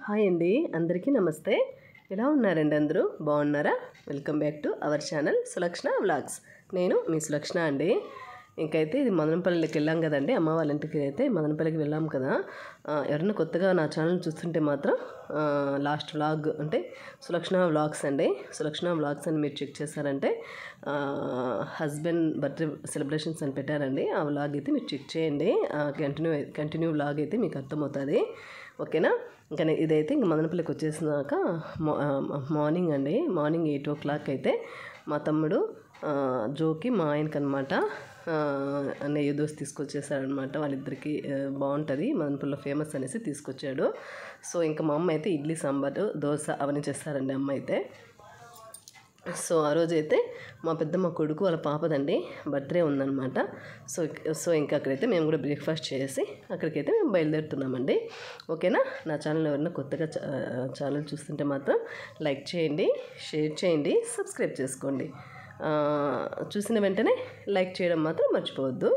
Hi అండి అందరికీ నమస్తే ఎలా ఉన్నారండి అందరూ బాగున్నారా welcome back to our channel Sulakshana vlogs నేను మీ సులక్షణ అండి ఇంకైతే ఇది మదనపల్లికి వెళ్ళాం కదండి అమ్మ వాళ్ళ ఇంటికి అయితే మదనపల్లికి వెళ్ళాం కదా ఆ, ఎవరైనా కొత్తగా నా ఛానల్ చూస్తుంటే మాత్రం ఆ, లాస్ట్ వ్లాగ్ అంటే సులక్షణ వ్లాగ్స్ అండి సులక్షణ వ్లాగ్స్ అని మీరు చెక్ చేశారంటే ఆ, హస్బెండ్ బర్త్డే సెలబ్రేషన్స్ అని పెట్టారండి ఆ వ్లాగ్ అయితే మీరు చెక్ చేయండి కంటిన్యూ కంటిన్యూ వ్లాగ్ అయితే మీకు అర్థమవుతుంది ఓకేనా ఇంకా నే- ఇదైతే ఇంక మదనపల్లికి వచ్చేసినాక మా- ఆ, మార్నింగ్ అండి మార్నింగ్ ఎయిట్ ఓ క్లాక్ అయితే మా తమ్ముడు ఆ, జోకి మా ఆయనకి అనమాట నెయ్యి దోశ తీసుకొచ్చేసాడనమాట వాళ్ళిద్దరికి ఆ, బాగుంటుంది మదనపల్లిలో ఫేమస్ అనేసి తీసుకొచ్చాడు సో ఇంకా మా అమ్మ అయితే ఇడ్లీ సాంబారు దోశ అవన్నీ చేస్తారండి అమ్మ అయితే సో ఆ రోజు అయితే మా పెద్దమ్మ కొడుకు వాళ్ళ పాపదండి బర్త్డే ఉందన్నమాట సో సో ఇంకా అక్కడైతే మేము కూడా బ్రేక్ఫాస్ట్ చేసి అక్కడికైతే మేము బయలుదేరుతున్నామండి ఓకేనా నా ఛానల్ ఎవరైనా కొత్తగా చా- ఛానల్ చూస్తుంటే మాత్రం లైక్ చేయండి షేర్ చేయండి సబ్స్క్రైబ్ చేసుకోండి ఆ, చూసిన వెంటనే లైక్ చేయడం మాత్రం మర్చిపోవద్దు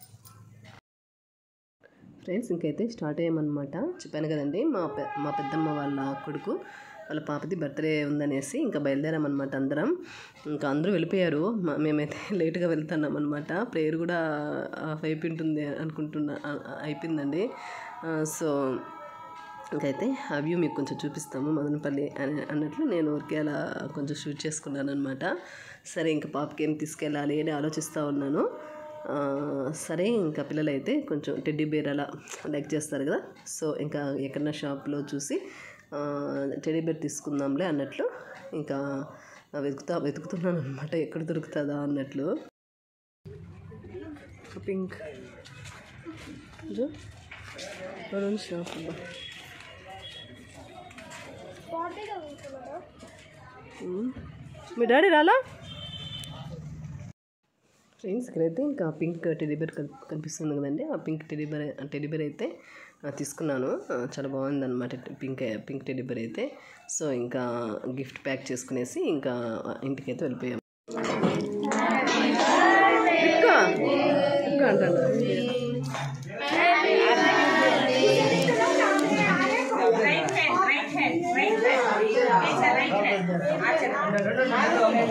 ఫ్రెండ్స్ ఇంకైతే స్టార్ట్ అయ్యామన్నమాట చెప్పాను కదండి మా పె మా పెద్దమ్మ వాళ్ళ కొడుకు వాళ్ళ పాపది బర్త్డే ఉందనేసి ఇంకా బయలుదేరామన్నమాట అందరం ఇంకా అందరూ వెళ్ళిపోయారు మా- మేమైతే లేట్గా వెళ్తున్నాం అనమాట ప్రేయర్ కూడా ఆఫ్ అయిపోయింటుంది అనుకుంటున్నా ఆ- ఆ- అయిపోయిందండి ఆ, సో ఇంకైతే ఆ వ్యూ మీకు కొంచెం చూపిస్తాము మదనపల్లి అని అన్నట్లు నేను ఊరికే అలా కొంచెం షూట్ చేసుకున్నాను అనమాట సరే ఇంకా పాపకి ఏం తీసుకెళ్ళాలి అని ఆలోచిస్తూ ఉన్నాను ఆ, సరే ఇంకా పిల్లలైతే కొంచెం టెడ్డీ బేర్ అలా లైక్ చేస్తారు కదా సో ఇంకా ఎక్కడన్నా షాప్లో చూసి ఆ, టెడ్డీ బేర్ తీసుకుందాంలే అన్నట్లు ఇంకా వెతుకుతా వెతుకుతున్నాను అనమాట ఎక్కడ దొరుకుతుందా అన్నట్లు పింక్ జో రెండు షాపులు ఉమ్. మీ డాడీ రాలా ఫ్రెండ్స్ ఇక్కడైతే ఇంకా పింక్ టెడీబేర్ కనిపిస్తుంది కదండి ఆ పింక్ టెడీబేర్ టెడీబేర్ అయితే ఆ, తీసుకున్నాను ఆ, చాలా బాగుంది అనమాట పింక్ పింక్ టెడీబేర్ అయితే సో ఇంకా గిఫ్ట్ ప్యాక్ చేసుకునేసి ఇంకా ఇంటికి అయితే వెళ్ళిపోయాం ఇంకా ఇంకా అంటాను Right hand, right hand, right hand. It's a right hand. Achana.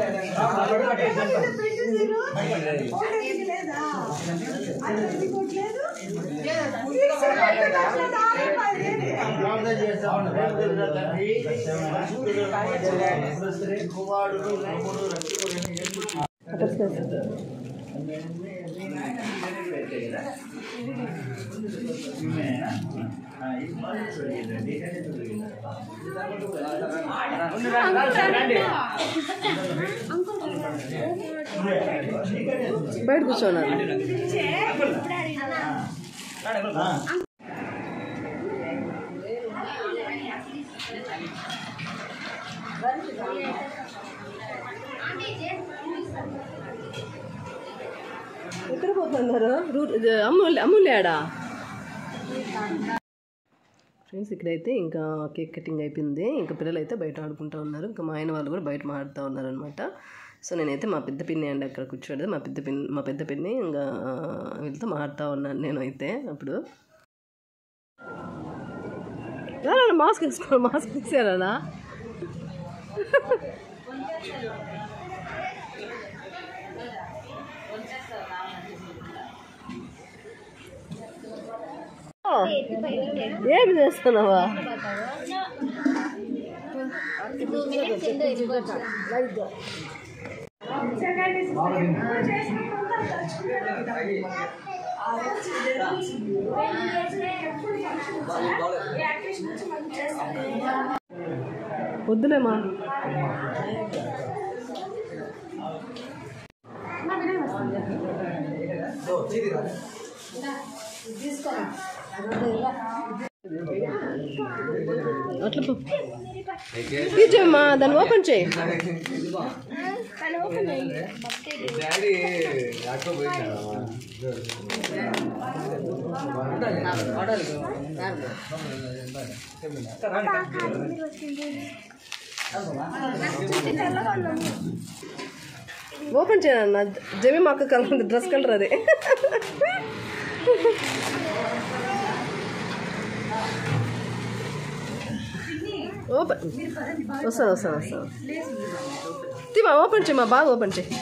బయట కూర్చోన్నారు ఎక్కడ పోతున్నారు రూట్ అమ్ముల్ అమ్ములేడా ఫ్రెండ్స్ ఇక్కడైతే ఇంకా కేక్ కటింగ్ అయిపోయింది ఇంకా పిల్లలు అయితే బయట ఆడుకుంటూ ఉన్నారు ఇంకా మా ఆయన వాళ్ళు కూడా బయట మాడుతూ ఉన్నారు అనమాట సో నేనైతే మా పెద్ద పిన్ని అండి అక్కడ కూర్చోడు మా పెద్ద పిన్ని మా పెద్ద పిన్ని ఇంకా వీళ్ళతో మాడుతూ ఉన్నాను నేను అయితే అప్పుడు రానా మాస్క్ వేసుకో మాస్క్ తీసారా ఏమి చేస్తున్నావా వద్దులేమా అట్లా పో. తీసేయమ్మా దాన్ని ఓపెన్ చేయి డాడీ అక్కడ పోయినా ఓపెన్ చేయను జమి మా అక్క కలర్ డ్రెస్ కలర్ అది ఓపెన్ వస్తాను వస్తాను వస్తాను తీమా ఓపెన్ చేయమా బాగా ఓపెన్ చేయి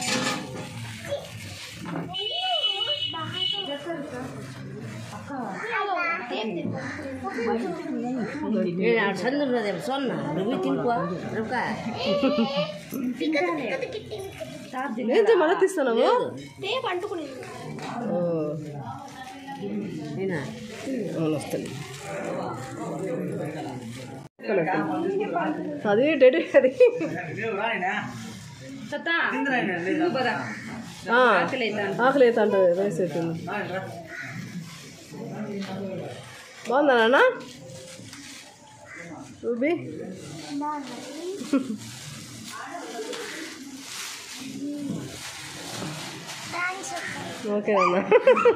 చంద్రున్నది సొన్న నువ్వు తినుకో రుక ఏం చేయ మళ్ళీ తీస్తున్నావు ఓ, నేనా అవును వస్తుంది అది డెడ్ అది ఆ, ఆకలి అవుతా ఉంటుంది రైస్ అవుతుంది బాగుందా నాన్న రూబీ ఓకే అన్న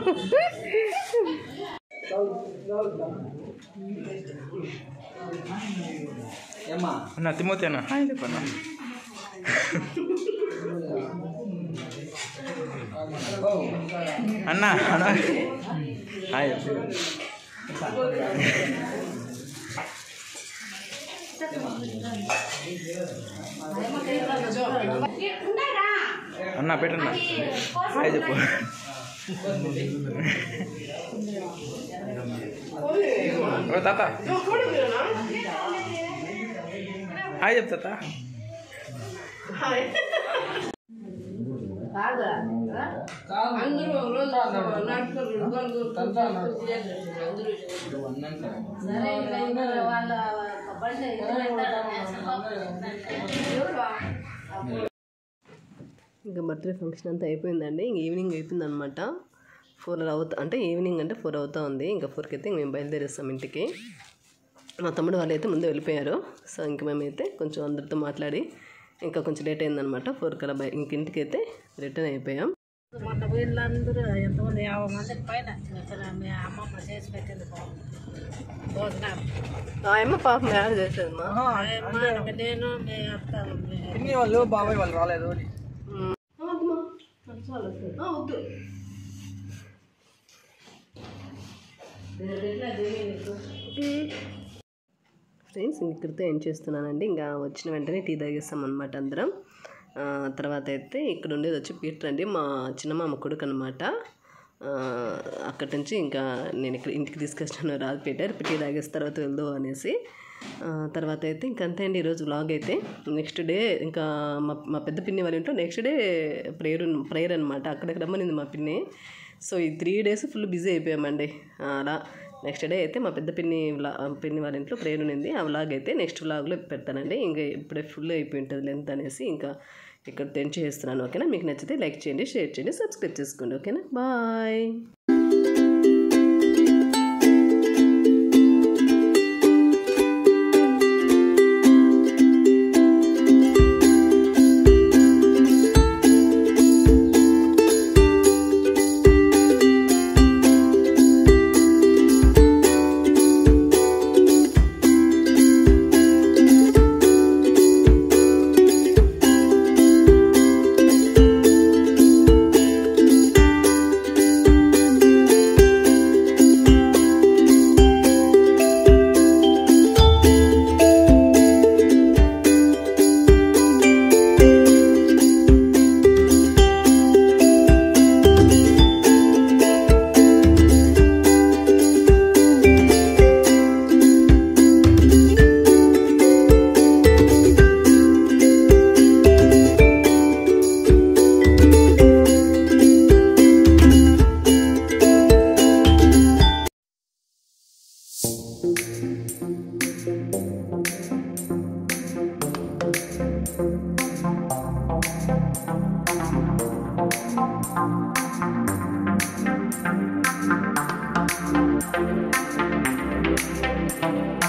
అన్న తిమోతి అన్న హాయ్ చెప్పన్న అన్న అన్న హాయ్ చెప్పు. అన్న పెట్టన్న హాయ్ చెప్పు ఓ తాత హాయ్ చెప్తా తాత ఇంకా బర్త్డే ఫంక్షన్ అంతా అయిపోయిందండి ఇంక ఈవినింగ్ అయిపోయింది అనమాట ఫోర్ అవుతా అంటే ఈవినింగ్ అంటే ఫోర్ అవుతా ఉంది ఇంకా ఫోర్కి అయితే మేము బయలుదేరేస్తాం ఇంటికి మా తమ్ముడు వాళ్ళు అయితే ముందే వెళ్ళిపోయారు సో ఇంక మేమైతే కొంచెం అందరితో మాట్లాడి ఇంకా కొంచెం లేట్ అయిందనమాట ఫోర్ కల్లా బయ ఇంక ఇంటికి అయితే రిటర్న్ అయిపోయాం మొన్న వీళ్ళందరూ ఎంతమంది యాభై మందికి పైన అసలు మీ అమ్మమ్మ చేసి పెట్టింది బాగుంది భోజనాలు ఆ అమ్మ పాపం యాడ్ చేసేది మా మా అమ్మ, నేను మీ అత్త మీ పిన్ని వాళ్ళు బాబాయ్ వాళ్ళు రాలేదు అని వద్దు ఫ్రెండ్స్ ఇంక ఇక్కడితో ఏం చేస్తున్నానండి ఇంకా వచ్చిన వెంటనే టీ తాగేస్తాం అనమాట అందరం ఆ, తర్వాత అయితే ఇక్కడ ఉండేది వచ్చి పీటర్ అండి మా చిన్నమామ కొడుకు అనమాట అక్కడి నుంచి ఇంకా నేను ఇక్కడ ఇంటికి తీసుకొచ్చాను రాదు పీటర్ టీ తాగేసిన తర్వాత వెళ్దు అనేసి ఆ, తర్వాత అయితే ఇంక అంతే అండి ఈరోజు వ్లాగ్ అయితే నెక్స్ట్ డే ఇంకా మా మా పెద్ద పిన్ని వాళ్ళ ఇంట్లో నెక్స్ట్ డే ప్రేయర్ ప్రేయర్ అనమాట అక్కడికి రమ్మనింది మా పిన్ని సో ఈ త్రీ డేస్ ఫుల్ బిజీ అయిపోయామండి ఆ, అలా నెక్స్ట్ డే అయితే మా పెద్ద పిన్ని వ్లా పిన్ని వాళ్ళ ఇంట్లో ప్రేయర్ ఉంది ఆ వ్లాగ్ అయితే నెక్స్ట్ వ్లాగ్లో పెడతానండి ఇంకా ఇప్పుడే ఫుల్ అయిపోయి ఉంటుంది లెంత్ అనేసి ఇంకా ఇక్కడ తెంచి చేస్తున్నాను ఓకేనా మీకు నచ్చితే లైక్ చేయండి షేర్ చేయండి సబ్స్క్రైబ్ చేసుకోండి ఓకేనా బాయ్ ఆ